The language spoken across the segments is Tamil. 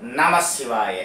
நம சிவாய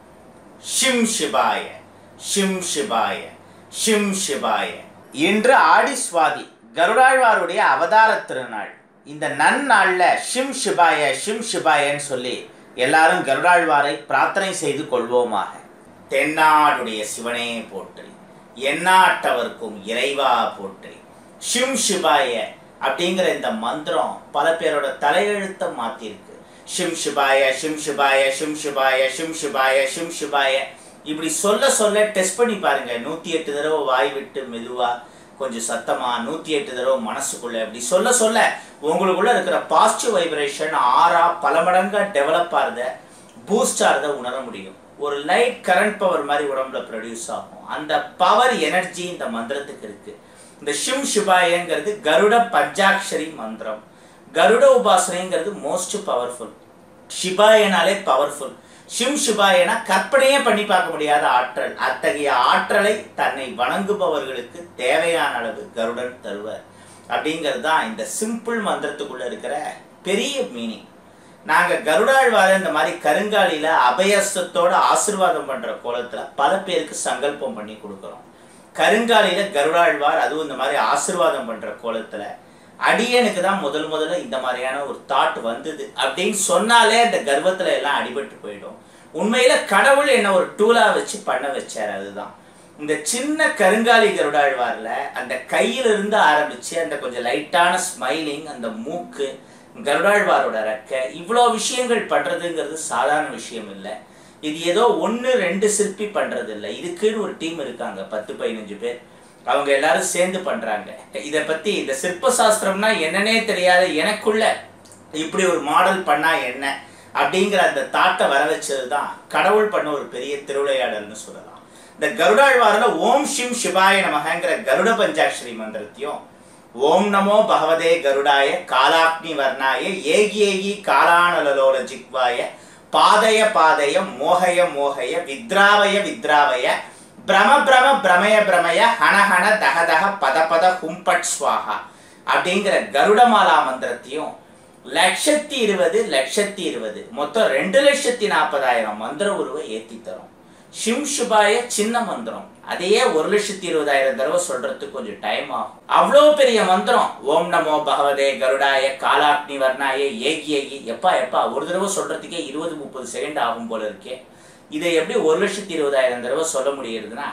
ஷிம் சிவாய ஷிம் சிவாய ஷிம் சிவாய இன்று ஆடி சுவாதி கருடாழ்வாருடைய அவதார திருநாள் இந்த நன்னாளில் ஷிம் சிபாய ஷிம் சிபாயன்னு சொல்லி எல்லாரும் கருடாழ்வாரை பிரார்த்தனை செய்து கொள்வோமாக தென்னாடுடைய சிவனே போற்றி எந்நாட்டவர்க்கும் இறைவா போற்றி ஷிம் சிபாய அப்படிங்கிற இந்த மந்திரம் பல பேரோட தலையெழுத்தை மாத்திருக்கு ஷிம் சிபாய ஷிம் சிபாய ஷிம் சிபாய ஷிம் சிபாய ஷிம் சிபாய இப்படி சொல்ல சொல்ல டெஸ்ட் பண்ணி பாருங்க நூத்தி எட்டு தடவை வாய் விட்டு மெதுவா கொஞ்சம் சத்தமா நூத்தி எட்டு தடவை மனசுக்குள்ள இப்படி சொல்ல சொல்ல உங்களுக்குள்ள இருக்கிற பாசிட்டிவ் வைப்ரேஷன் ஆறா பல மடங்கா டெவலப் ஆகிறத பூஸ்ட் ஆகிறத உணர முடியும் ஒரு லைட் கரண்ட் பவர் மாதிரி உடம்புல ப்ரொடியூஸ் ஆகும் அந்த பவர் எனர்ஜி இந்த மந்திரத்துக்கு இருக்கு இந்த ஷிம் சிபாயங்கிறது கருட பஞ்சாட்சரி மந்திரம் கருட உபாசனைங்கிறது மோஸ்ட் பவர்ஃபுல் ஷிபாயனாலே பவர்ஃபுல் ஷிம் ஷிபாயனா கற்பனையே பண்ணி பார்க்க முடியாத ஆற்றல் அத்தகைய ஆற்றலை தன்னை வணங்குபவர்களுக்கு தேவையான அளவு கருடன் தருவர் அப்படிங்கிறது தான் இந்த சிம்பிள் மந்திரத்துக்குள்ள இருக்கிற பெரிய மீனிங் நாங்கள் கருடாழ்வார இந்த மாதிரி கருங்காலியில் அபயஸ்தத்தோட ஆசிர்வாதம் பண்ணுற கோலத்தில் பல பேருக்கு சங்கல்பம் பண்ணி கொடுக்குறோம் கருங்காலியில் கருடாழ்வார் அதுவும் இந்த மாதிரி ஆசிர்வாதம் பண்ணுற கோலத்தில் அடியனுக்கு தான் முதல் முதல்ல இந்த மாதிரியான ஒரு தாட் வந்தது அப்படின்னு சொன்னாலே அந்த கர்வத்தில் எல்லாம் அடிபட்டு போயிடும் உண்மையில் கடவுள் என்ன ஒரு டூலாக வச்சு பண்ண வச்சார் அதுதான் இந்த சின்ன கருங்காலி கருடாழ்வாரில் அந்த கையிலிருந்து ஆரம்பித்து அந்த கொஞ்சம் லைட்டான ஸ்மைலிங் அந்த மூக்கு கருடாழ்வாரோட ரெக்கை இவ்வளோ விஷயங்கள் பண்ணுறதுங்கிறது சாதாரண விஷயம் இல்லை இது ஏதோ ஒன்று ரெண்டு சிற்பி பண்ணுறது இல்லை இதுக்குன்னு ஒரு டீம் இருக்காங்க பத்து பதினஞ்சு பேர் அவங்க எல்லாரும் சேர்ந்து பண்ணுறாங்க இதை பற்றி இந்த சிற்ப சாஸ்திரம்னா என்னன்னே தெரியாத எனக்குள்ள இப்படி ஒரு மாடல் பண்ணால் என்ன அப்படிங்கிற அந்த தாட்டை வர வச்சது தான் கடவுள் பண்ண ஒரு பெரிய திருவிளையாடல்னு சொல்லலாம் இந்த கருடாழ்வாரில் ஓம் ஷிம் சிவாய நமகங்கிற கருட பஞ்சாட்சரி மந்திரத்தையும் ஓம் நமோ பகவதே கருடாய காலாக்னி வர்ணாய ஏகி ஏகி காலானலலோல ஜிக்வாய பாதய பாதய மோகய மோகய வித்ராவய வித்ராவய பிரம பிரம பிரமய பிரமய ஹனஹன தகதக பத பத ஹும்பட் ஸ்வாஹா அப்படிங்கிற கருடமாலா மந்திரத்தையும் லட்சத்தி இருபது லட்சத்தி இருபது மொத்தம் ரெண்டு லட்சத்தி நாற்பதாயிரம் மந்திர உருவை ஏற்றி தரும் ஷிம் ஷுபாய சின்ன மந்திரம் அதையே ஒரு லட்சத்தி இருபதாயிரம் தடவை சொல்றதுக்கு கொஞ்சம் டைம் ஆகும் அவ்வளோ பெரிய மந்திரம் ஓம் நமோ பகவதே கருடாய காலாக்னி வர்ணாய ஏகி ஏகி எப்பா எப்பா ஒரு தடவை சொல்றதுக்கே இருபது முப்பது செகண்ட் ஆகும் போல இருக்கே இதை எப்படி ஒரு லட்சத்தி இருபதாயிரம் தடவை சொல்ல முடியுதுன்னா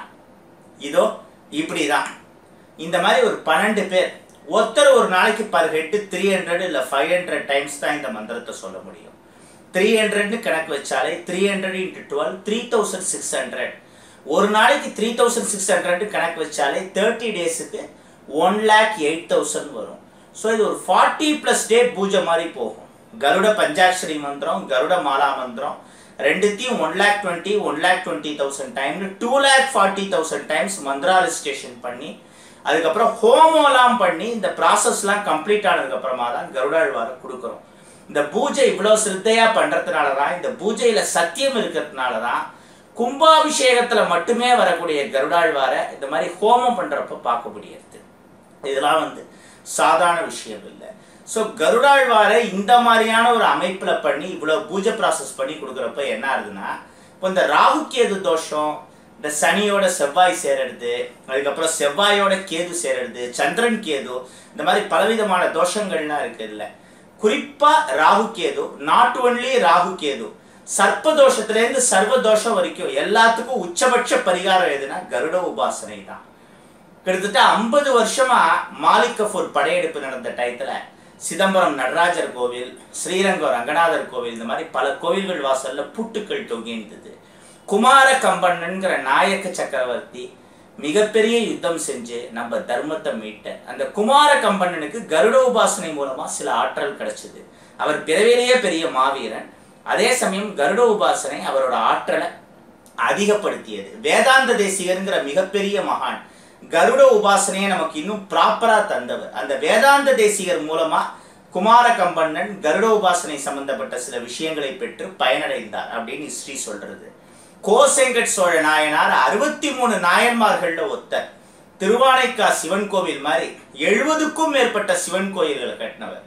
இதோ இப்படிதான் இந்த மாதிரி ஒரு பன்னெண்டு பேர் ஒருத்தர் ஒரு நாளைக்கு பர் ஹெட்டு த்ரீ ஹண்ட்ரட் இல்லை ஃபைவ் ஹண்ட்ரட் டைம்ஸ் தான் இந்த மந்திரத்தை சொல்ல முடியும் த்ரீ ஹண்ட்ரட்னு கணக்கு வச்சாலே three hundred into twelve three thousand six hundred ஒரு நாளைக்கு த்ரீ தௌசண்ட் சிக்ஸ் ஹண்ட்ரட் கணக்கு வச்சாலே தேர்ட்டி டேஸுக்கு ஒன் லேக் எயிட் தௌசண்ட் வரும் ஸோ இது ஒரு ஃபார்ட்டி ப்ளஸ் டே பூஜை மாதிரி போகும் கருட பஞ்சாட்சரி மந்திரம் கருட மாலா மந்திரம் ரெண்டுத்தையும் one lakh twenty one lakh twenty thousand டைம்னு two lakh forty thousand times மந்திராலிஸ்டேஷன் பண்ணி அதுக்கப்புறம் ஹோமோலாம் பண்ணி இந்த ப்ராசஸ்லாம் கம்ப்ளீட் ஆனதுக்கப்புறமா தான் கருடாழ்வாரை கொடுக்குறோம் இந்த பூஜை இவ்வளோ சிரத்தையாக பண்ணுறதுனால தான் இந்த பூஜையில் சத்தியம் இருக்கிறதுனால தான் கும்பாபிஷேகத்தில் மட்டுமே வரக்கூடிய கருடாழ்வாரை இந்த மாதிரி ஹோமம் பண்ணுறப்ப பார்க்க முடியாது இதெல்லாம் வந்து சாதாரண விஷயம் இல்லை ஸோ கருடாழ்வாரை இந்த மாதிரியான ஒரு அமைப்பில் பண்ணி இவ்வளோ பூஜை ப்ராசஸ் பண்ணி கொடுக்குறப்ப என்ன ஆகுதுன்னா இப்போ இந்த ராகுகேது தோஷம் இந்த சனியோட செவ்வாய் சேரடுது அதுக்கப்புறம் செவ்வாயோட கேது சேரடுது சந்திரன் கேது இந்த மாதிரி பலவிதமான தோஷங்கள்லாம் இருக்குது இல்லை குறிப்பாக ராகு கேது நாட் ஒன்லி ராகு கேது சர்ப்ப தோஷத்துலேருந்து சர்வ தோஷம் வரைக்கும் எல்லாத்துக்கும் உச்சபட்ச பரிகாரம் எதுனா கருட உபாசனை தான் கிட்டத்தட்ட ஐம்பது வருஷமா மாலிக் கஃபூர் படையெடுப்பு நடந்த டயத்துல சிதம்பரம் நடராஜர் கோவில் ஸ்ரீரங்கம் ரங்கநாதர் கோவில் இந்த மாதிரி பல கோவில்கள் வாசல்ல புட்டுக்கள் தொங்கியிருந்தது குமார கம்பண்ணன்கிற நாயக்க சக்கரவர்த்தி மிகப்பெரிய யுத்தம் செஞ்சு நம்ம தர்மத்தை மீட்ட அந்த குமார கம்பண்ணனுக்கு கருட உபாசனை மூலமா சில ஆற்றல் கிடைச்சது அவர் பிறவிலேயே பெரிய மாவீரன் அதே சமயம் கருட உபாசனை அவரோட ஆற்றலை அதிகப்படுத்தியது வேதாந்த தேசிகருங்கிற மிகப்பெரிய மகான் கருட உபாசனையை நமக்கு இன்னும் ப்ராப்பரா தந்தவர் அந்த வேதாந்த தேசிகர் மூலமா குமார கம்பண்ணன் கருட உபாசனை சம்பந்தப்பட்ட சில விஷயங்களை பெற்று பயனடைந்தார் அப்படின்னு ஹிஸ்டரி சொல்றது கோசெங்கட் சோழ நாயனார் அறுபத்தி மூணு நாயன்மார்கள்ல ஒத்தர் திருவானைக்கா சிவன் கோவில் மாதிரி எழுபதுக்கும் மேற்பட்ட சிவன் கோயில்களை கட்டினவர்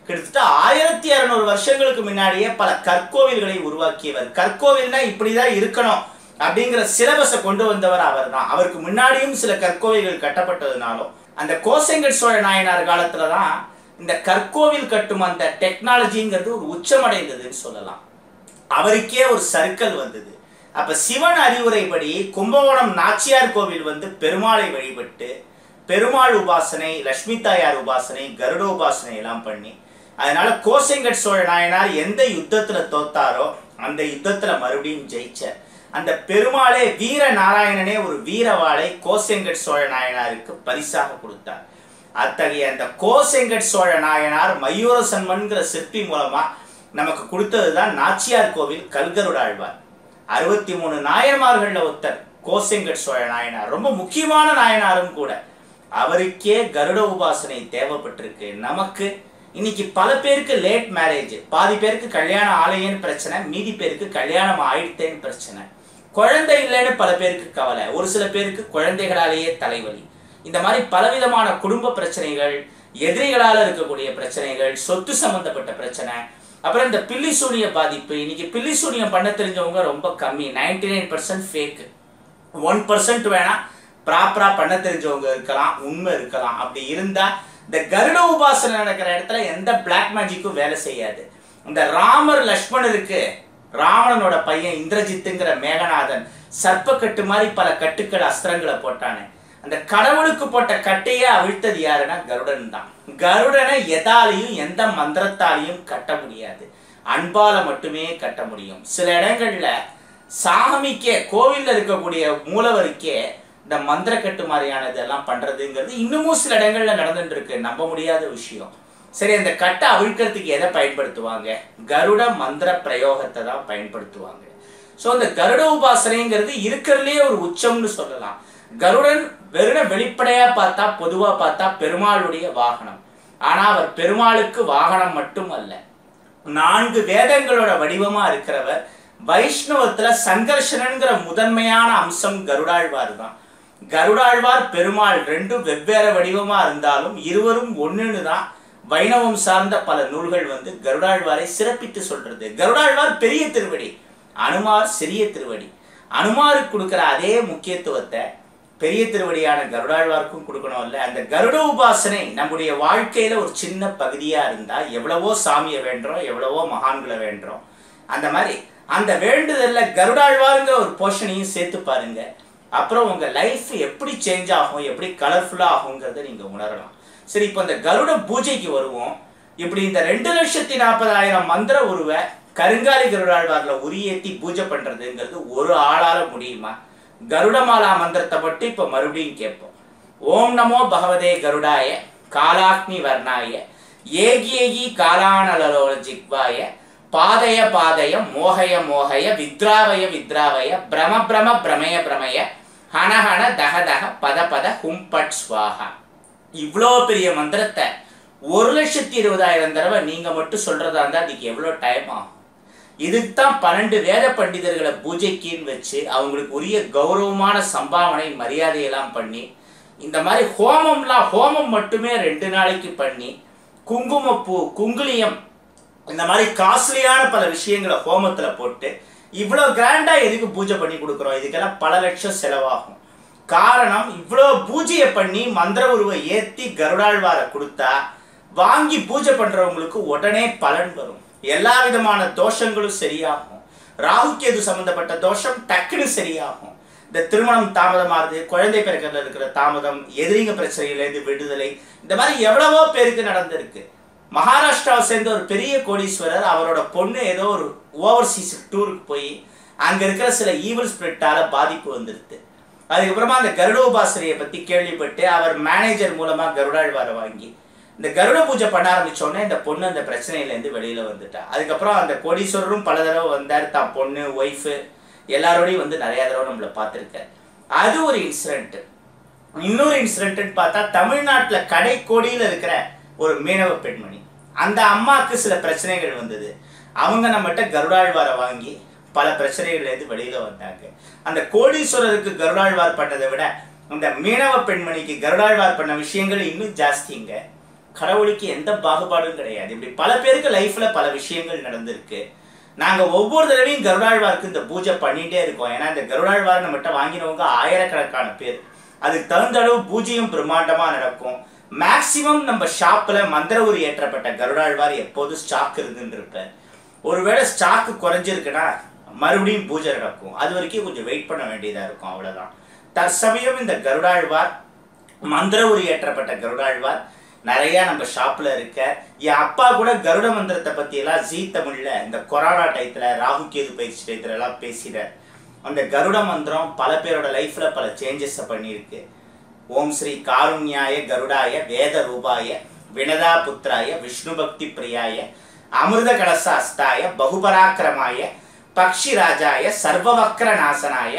கிட்டத்தட்ட ஆயிரத்தி இரநூறு வருஷங்களுக்கு முன்னாடியே பல கற்கோவில்களை உருவாக்கியவர் கற்கோவில்னா இப்படிதான் இருக்கணும் அப்படிங்கிற சிலபஸை கொண்டு வந்தவர் அவர் தான் அவருக்கு முன்னாடியும் சில கற்கோவில்கள் கட்டப்பட்டதுனாலும் அந்த கோசெங்கட் சோழ நாயனார் காலத்துல தான் இந்த கற்கோவில் கட்டும் அந்த டெக்னாலஜிங்கிறது ஒரு உச்சமடைந்ததுன்னு சொல்லலாம் அவருக்கே ஒரு சர்க்கிள் வந்தது அப்ப சிவன் அறிவுரைப்படி கும்பகோணம் நாச்சியார் கோவில் வந்து பெருமாளை வழிபட்டு பெருமாள் உபாசனை லட்சுமி தாயார் உபாசனை கருட உபாசனை எல்லாம் பண்ணி அதனால கோசெங்கட் சோழ நாயனார் எந்த யுத்தத்துல தோத்தாரோ அந்த யுத்தத்துல மறுபடியும் ஜெயிச்சார் அந்த பெருமாளே வீர நாராயணனே ஒரு வீரவாளை கோசெங்கட் சோழ நாயனாருக்கு பரிசாக கொடுத்தார் அத்தகைய அந்த கோசெங்கட் சோழ நாயனார் மயூர சன்மன்கிற சிற்பி மூலமா நமக்கு கொடுத்ததுதான் நாச்சியார் கோவில் கல்கருடாழ்வார் அறுபத்தி மூணு நாயன்மார்கள்ல ஒருத்தர் கோசெங்கட் சோழ நாயனார் ரொம்ப முக்கியமான நாயனாரும் கூட அவருக்கே கருட உபாசனை தேவைப்பட்டிருக்கு நமக்கு இன்னைக்கு பல பேருக்கு லேட் மேரேஜ் பாதி பேருக்கு கல்யாணம் ஆலையேன்னு பிரச்சனை மீதி பேருக்கு கல்யாணம் ஆயிடுத்தேன்னு பிரச்சனை குழந்தை இல்லைன்னு பல பேருக்கு கவலை ஒரு சில பேருக்கு குழந்தைகளாலேயே தலைவலி இந்த மாதிரி பலவிதமான குடும்ப பிரச்சனைகள் எதிரிகளால இருக்கக்கூடிய பிரச்சனைகள் சொத்து சம்பந்தப்பட்ட பிரச்சனை அப்புறம் இந்த பில்லி சூனிய பாதிப்பு இன்னைக்கு பில்லி சூனியம் பண்ண தெரிஞ்சவங்க ரொம்ப கம்மி ninety nine percent fake one percent வேணா ப்ராப்பரா பண்ண தெரிஞ்சவங்க இருக்கலாம் உண்மை இருக்கலாம் அப்படி இருந்தா இந்த கருட உபாசனை நடக்கிற இடத்துல எந்த பிளாக் மேஜிக்கும் வேலை செய்யாது இந்த ராமர் லக்ஷ்மணருக்கு ராவணனோட பையன் இந்திரஜித்துங்கிற மேகநாதன் சர்ப்பக்கட்டு மாதிரி பல கட்டுக்கள் அஸ்திரங்களை போட்டானே அந்த கடவுளுக்கு போட்ட கட்டையே அவிழ்த்தது யாருன்னா கருடன் தான் கருடனை எதாலையும் எந்த மந்திரத்தாலையும் கட்ட முடியாது அன்பால மட்டுமே கட்ட முடியும் சில இடங்கள்ல சாமிக்கே கோவில்ல இருக்கக்கூடிய மூலவருக்கே இந்த மந்திரக்கட்டு மாதிரியானது எல்லாம் பண்றதுங்கிறது இன்னமும் சில இடங்கள்ல நடந்துட்டு இருக்கு நம்ப முடியாத விஷயம் சரி அந்த கட்டை அவிழ்க்கிறதுக்கு எதை பயன்படுத்துவாங்க கருட மந்திர பிரயோகத்தை தான் பயன்படுத்துவாங்க ஸோ அந்த கருட உபாசனைங்கிறது இருக்கிறதுலே ஒரு உச்சம்னு சொல்லலாம் கருடன் வெறும் வெளிப்படையா பார்த்தா பொதுவா பார்த்தா பெருமாளுடைய வாகனம் ஆனா அவர் பெருமாளுக்கு வாகனம் மட்டும் அல்ல நான்கு வேதங்களோட வடிவமா இருக்கிறவர் வைஷ்ணவத்துல சங்கர்ஷனங்கிற முதன்மையான அம்சம் கருடாழ்வார் தான் கருடாழ்வார் பெருமாள் ரெண்டும் வெவ்வேறு வடிவமா இருந்தாலும் இருவரும் ஒண்ணுன்னு தான் வைணவம் சார்ந்த பல நூல்கள் வந்து கருடாழ்வாரை சிறப்பித்து சொல்றது கருடாழ்வார் பெரிய திருவடி அனுமார் சிறிய திருவடி அனுமாருக்கு கொடுக்கிற அதே முக்கியத்துவத்தை பெரிய திருவடியான கருடாழ்வாருக்கும் கொடுக்கணும்ல அந்த கருட உபாசனை நம்முடைய வாழ்க்கையில ஒரு சின்ன பகுதியா இருந்தா எவ்வளவோ சாமியை வேண்டுறோம் எவ்வளவோ மகான்களை வேண்டுறோம் அந்த மாதிரி அந்த வேண்டுதல்ல கருடாழ்வாருங்கிற ஒரு போர்ஷனையும் சேர்த்து பாருங்க அப்புறம் உங்க லைஃப் எப்படி சேஞ்ச் ஆகும் எப்படி கலர்ஃபுல்லா ஆகுங்கிறத நீங்க உணரலாம் சரி இப்போ இந்த கருட பூஜைக்கு வருவோம் இப்படி இந்த ரெண்டு லட்சத்தி நாற்பதாயிரம் மந்திர உருவ கருங்காலி கருடாழ்வார்ல உரியேத்தி பூஜை பண்றதுங்கிறது ஒரு ஆளால முடியுமா கருடமாலா மந்திரத்தை மட்டும் இப்ப மறுபடியும் கேட்போம் ஓம் நமோ பகவதே கருடாய காலாக்னி வர்ணாய ஏகி ஏகி காலானலோல ஜிக்வாய பாதய பாதய மோகய மோகய வித்ராவய வித்ராவய பிரம பிரம பிரமய பிரமய ஹனஹன தக தக பத பத ஹும் பட் ஸ்வாஹா இவ்வளோ பெரிய மந்திரத்தை ஒரு லட்சத்தி இருபதாயிரம் தடவை நீங்க மட்டும் சொல்றதா இருந்தா அதுக்கு எவ்வளோ டைம் ஆகும் இதுக்கு தான் பன்னெண்டு வேத பண்டிதர்களை பூஜைக்குன்னு வச்சு அவங்களுக்கு உரிய கௌரவமான சம்பாவனை மரியாதையெல்லாம் பண்ணி இந்த மாதிரி ஹோமம்லாம் ஹோமம் மட்டுமே ரெண்டு நாளைக்கு பண்ணி குங்குமப்பூ குங்குலியம் இந்த மாதிரி காஸ்ட்லியான பல விஷயங்களை ஹோமத்துல போட்டு இவ்வளோ கிராண்டா எதுக்கு பூஜை பண்ணி கொடுக்குறோம் இதுக்கெல்லாம் பல லட்சம் செலவாகும் காரணம் இவ்வளோ பூஜையை பண்ணி மந்திர உருவை ஏத்தி கருடாழ்வாரை கொடுத்தா வாங்கி பூஜை பண்றவங்களுக்கு உடனே பலன் வரும் எல்லா விதமான தோஷங்களும் சரியாகும் ராகுகேது சம்பந்தப்பட்ட தோஷம் டக்குன்னு சரியாகும் இந்த திருமணம் தாமதமாகுது குழந்தை பிறக்கிறதுல இருக்கிற தாமதம் எதிரிங்க பிரச்சனையிலேருந்து விடுதலை இந்த மாதிரி எவ்வளவோ பேருக்கு நடந்திருக்கு மகாராஷ்டிராவை சேர்ந்த ஒரு பெரிய கோடீஸ்வரர் அவரோட பொண்ணு ஏதோ ஒரு ஓவர்சீஸ் டூருக்கு போய் அங்க இருக்கிற சில ஈவல் ஸ்பிரிட்டால பாதிப்பு வந்துருது அதுக்கப்புறமா அந்த கருட உபாசனையை பத்தி கேள்விப்பட்டு அவர் மேனேஜர் மூலமா கருடாழ்வாரை வாங்கி இந்த கருட பூஜை பண்ண ஆரம்பிச்ச உடனே இந்த பொண்ணு அந்த பிரச்சனையிலேருந்து வெளியில வந்துட்டா அதுக்கப்புறம் அந்த கோடீஸ்வரரும் பல தடவை வந்தார் தான் பொண்ணு ஒய்ஃபு எல்லாரோடையும் வந்து நிறைய தடவை நம்மளை பார்த்துருக்காரு அது ஒரு இன்சிடென்ட் இன்னொரு இன்சிடென்ட்னு பார்த்தா தமிழ்நாட்டுல கடைக்கோடியில் இருக்கிற ஒரு மீனவ பெண்மணி அந்த அம்மாவுக்கு சில பிரச்சனைகள் வந்தது அவங்க நம்மகிட்ட கருடாழ்வாரை வாங்கி பல பிரச்சனைகள்லேருந்து வெளியில வந்தாங்க அந்த கோடீஸ்வரருக்கு கருடாழ்வார் பண்ணதை விட அந்த மீனவ பெண்மணிக்கு கருடாழ்வார் பண்ண விஷயங்கள் இன்னும் ஜாஸ்திங்க கடவுளுக்கு எந்த பாகுபாடும் கிடையாது இப்படி பல பேருக்கு லைஃப்ல பல விஷயங்கள் நடந்திருக்கு நாங்க ஒவ்வொரு தடவையும் கருடாழ்வாருக்கு இந்த பூஜை பண்ணிட்டே இருக்கோம் ஏன்னா இந்த கருடாழ்வார் நம்மகிட்ட வாங்கினவங்க ஆயிரக்கணக்கான பேர் அதுக்கு தகுந்த அளவு பூஜையும் பிரம்மாண்டமா நடக்கும் மேக்சிமம் நம்ம ஷாப்ல மந்திர உரி ஏற்றப்பட்ட கருடாழ்வார் எப்போதும் ஸ்டாக் இருந்துட்டு இருப்பேன் ஒருவேளை ஸ்டாக் குறைஞ்சிருக்குன்னா மறுபடியும் பூஜை நடக்கும் அது வரைக்கும் கொஞ்சம் வெயிட் பண்ண வேண்டியதா இருக்கும் அவ்வளவுதான் தற்சமயம் இந்த கருடாழ்வார் மந்திர உரி ஏற்றப்பட்ட கருடாழ்வார் நிறைய நம்ம ஷாப்ல இருக்க என் அப்பா கூட கருட மந்திரத்தை பத்தி எல்லாம் ஜீ தமிழ்ல இந்த கொரோனா டயத்துல ராகு கேது பயிற்சி டயத்துல எல்லாம் பேசிட அந்த கருட மந்திரம் பல பேரோட லைஃப்ல பல சேஞ்சஸ் பண்ணியிருக்கு ஓம் ஸ்ரீ காருண்யாய கருடாய வேத ரூபாய வினதா புத்திராய விஷ்ணு பக்தி பிரியாய அமிர்த கலச அஸ்தாய பகுபராக்கிரமாய பக்ஷி ராஜாய சர்வவக்ர நாசனாய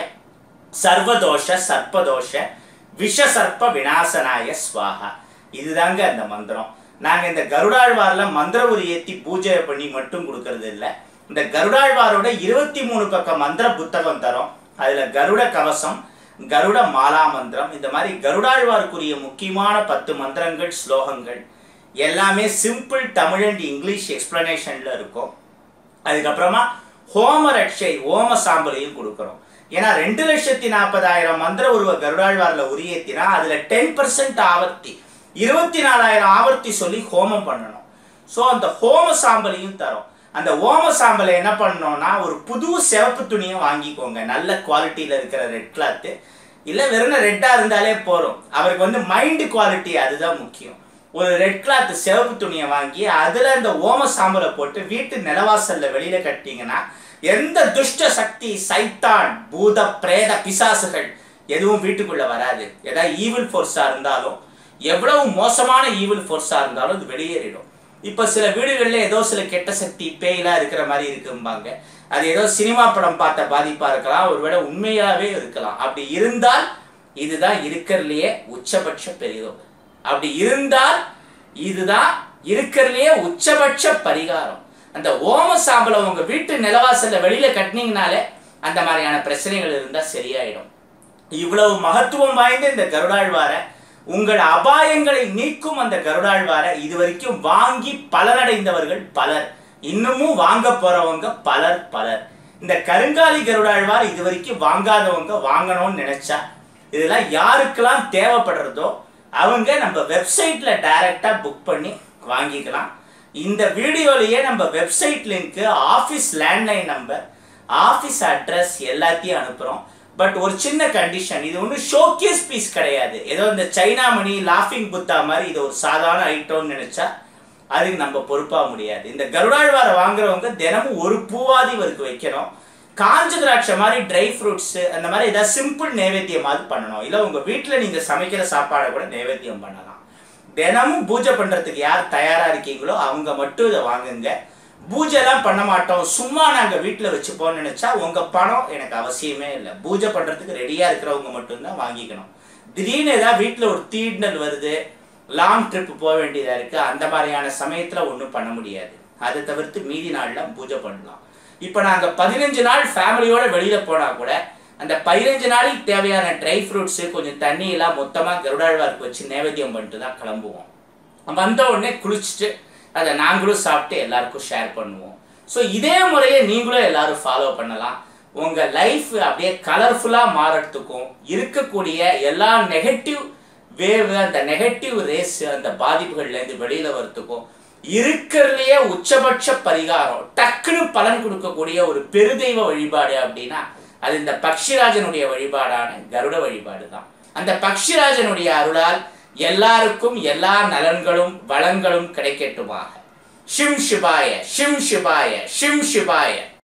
சர்வதோஷ சர்ப்பதோஷ விஷ சர்ப்ப விநாசனாய ஸ்வாஹா இதுதாங்க அந்த மந்திரம் நாங்க இந்த கருடாழ்வார்ல மந்திர உரி ஏத்தி பூஜை பண்ணி மட்டும் கொடுக்கறது இல்ல இந்த கருடாழ்வாரோட இருபத்தி மூணு பக்கம் மந்திர புத்தகம் தரோம் அதுல கருட கவசம் கருட மாலா மந்திரம் இந்த மாதிரி கருடாழ்வாருக்குரிய முக்கியமான பத்து மந்திரங்கள் ஸ்லோகங்கள் எல்லாமே சிம்பிள் தமிழ் அண்ட் இங்கிலீஷ் எக்ஸ்பிளனேஷன்ல இருக்கும் அதுக்கப்புறமா ஹோம ரட்சை ஓம சாம்பலையும் கொடுக்குறோம் ஏன்னா ரெண்டு லட்சத்தி நாற்பதாயிரம் மந்திர உருவ கருடாழ்வார்ல உரியேத்தினா அதுல டென் பர்சன்ட் ஆவர்த்தி இருபத்தி நாலாயிரம் ஆவர்த்தி சொல்லி ஹோமம் பண்ணணும் ஸோ அந்த ஹோம சாம்பலையும் தரோம் அந்த ஓம சாம்பலை என்ன பண்ணோம்னா ஒரு புது சிவப்பு துணியை வாங்கிக்கோங்க நல்ல குவாலிட்டியில இருக்கிற ரெட் கிளாத்து இல்லை வெறும் ரெட்டா இருந்தாலே போறோம் அவருக்கு வந்து மைண்ட் குவாலிட்டி அதுதான் முக்கியம் ஒரு ரெட் கிளாத் சிவப்பு துணியை வாங்கி அதுல இந்த ஓம சாம்பலை போட்டு வீட்டு நிலவாசல்ல வெளியில கட்டிங்கன்னா எந்த துஷ்ட சக்தி சைத்தான் பூத பிரேத பிசாசுகள் எதுவும் வீட்டுக்குள்ள வராது ஏதாவது ஈவில் ஃபோர்ஸா இருந்தாலும் எவ்வளவு மோசமான ஈவில் ஃபோர்ஸா இருந்தாலும் அது வெளியேறிடும் இப்ப சில வீடுகள்ல ஏதோ சில கெட்ட சக்தி பேயெல்லாம் இருக்கிற மாதிரி இருக்கும்பாங்க அது ஏதோ சினிமா படம் பார்த்த பாதிப்பா இருக்கலாம் ஒருவேளை உண்மையாவே இருக்கலாம் அப்படி இருந்தால் இதுதான் இருக்கிறதுலயே உச்சபட்ச பெரிதோம் அப்படி இருந்தால் இதுதான் இருக்கிறதுலயே உச்சபட்ச பரிகாரம் அந்த ஓம சாம்பலை உங்க வீட்டு நிலவாசல்ல வெளியில கட்டினீங்கனாலே அந்த மாதிரியான பிரச்சனைகள் இருந்தா சரியாயிடும் இவ்வளவு மகத்துவம் வாய்ந்த இந்த கருடாழ்வார உங்கள் அபாயங்களை நீக்கும் அந்த கருடாழ்வார இதுவரைக்கும் வாங்கி பலனடைந்தவர்கள் பலர் இன்னமும் வாங்க போறவங்க பலர் பலர் இந்த கருங்காலி கருடாழ்வார் இதுவரைக்கும் வாங்காதவங்க வாங்கணும்னு நினைச்சா இதெல்லாம் யாருக்கெல்லாம் தேவைப்படுறதோ அவங்க நம்ம வெப்சைட்ல டைரக்டா புக் பண்ணி வாங்கிக்கலாம் இந்த வீடியோலயே நம்ம website link office landline number office address எல்லாத்தையும் அனுப்புறோம் பட் ஒரு சின்ன கண்டிஷன் இது ஒன்றும் ஷோகேஸ் பீஸ் கிடையாது ஏதோ இந்த சைனா மணி லாஃபிங் புத்தா மாதிரி இது ஒரு சாதாரண ஐட்டம்னு நினைச்சா அதுக்கு நம்ம பொறுப்பாக முடியாது இந்த கருடாழ்வாரை வாங்குறவங்க தினமும் ஒரு பூவாதி இவருக்கு வைக்கணும் காஞ்ச திராட்சை மாதிரி ட்ரை ஃப்ரூட்ஸ் அந்த மாதிரி ஏதாவது சிம்பிள் நைவேத்தியமாவது பண்ணணும் இல்லை உங்க வீட்டில் நீங்க சமைக்கிற சாப்பாடை கூட நைவேத்தியம் பண்ணலாம் தினமும் பூஜை பண்றதுக்கு யார் தயாரா இருக்கீங்களோ அவங்க மட்டும் இதை வாங்குங்க பூஜைலாம் பண்ண மாட்டோம் சும்மா நாங்க வீட்டில் வச்சுப்போம்னு நினைச்சா உங்க பணம் எனக்கு அவசியமே இல்லை பூஜை பண்றதுக்கு ரெடியா இருக்கிறவங்க மட்டும்தான் வாங்கிக்கணும் திடீர்னு ஏதாவது வீட்டில் ஒரு தீண்டல் வருது லாங் ட்ரிப் போக வேண்டியதா இருக்கு அந்த மாதிரியான சமயத்துல ஒன்றும் பண்ண முடியாது அதை தவிர்த்து மீதி நாள்லாம் பூஜை பண்ணலாம் இப்போ நாங்க பதினஞ்சு நாள் ஃபேமிலியோட வெளியில போனா கூட அந்த பதினஞ்சு நாளைக்கு தேவையான ட்ரை ஃப்ரூட்ஸ் கொஞ்சம் தண்ணி எல்லாம் மொத்தமா கருடாழ்வாருக்கு வச்சு நைவேத்தியம் பண்ணிட்டு தான் கிளம்புவோம் வந்த உடனே குளிச்சுட்டு அதை நாங்களும் சாப்பிட்டு எல்லாருக்கும் ஷேர் பண்ணுவோம் ஸோ இதே முறையை நீங்களும் எல்லாரும் ஃபாலோ பண்ணலாம் உங்க லைஃப் அப்படியே கலர்ஃபுல்லா மாறத்துக்கும் இருக்கக்கூடிய எல்லா நெகட்டிவ் வேவ் அந்த நெகட்டிவ் ரேஸ் அந்த பாதிப்புகள்ல இருந்து வெளியில வரத்துக்கும் இருக்கிறதுலயே உச்சபட்ச பரிகாரம் டக்குன்னு பலன் கொடுக்கக்கூடிய ஒரு பெருதெய்வ வழிபாடு அப்படின்னா அது இந்த பக்ஷிராஜனுடைய வழிபாடான கருட வழிபாடு தான் அந்த பக்ஷிராஜனுடைய அருளால் எல்லாருக்கும் எல்லா நலன்களும் வளங்களும் கிடைக்கட்டுமாக ஷிம் சிவாய ஷிம் சிவாய ஷிம் சிவாய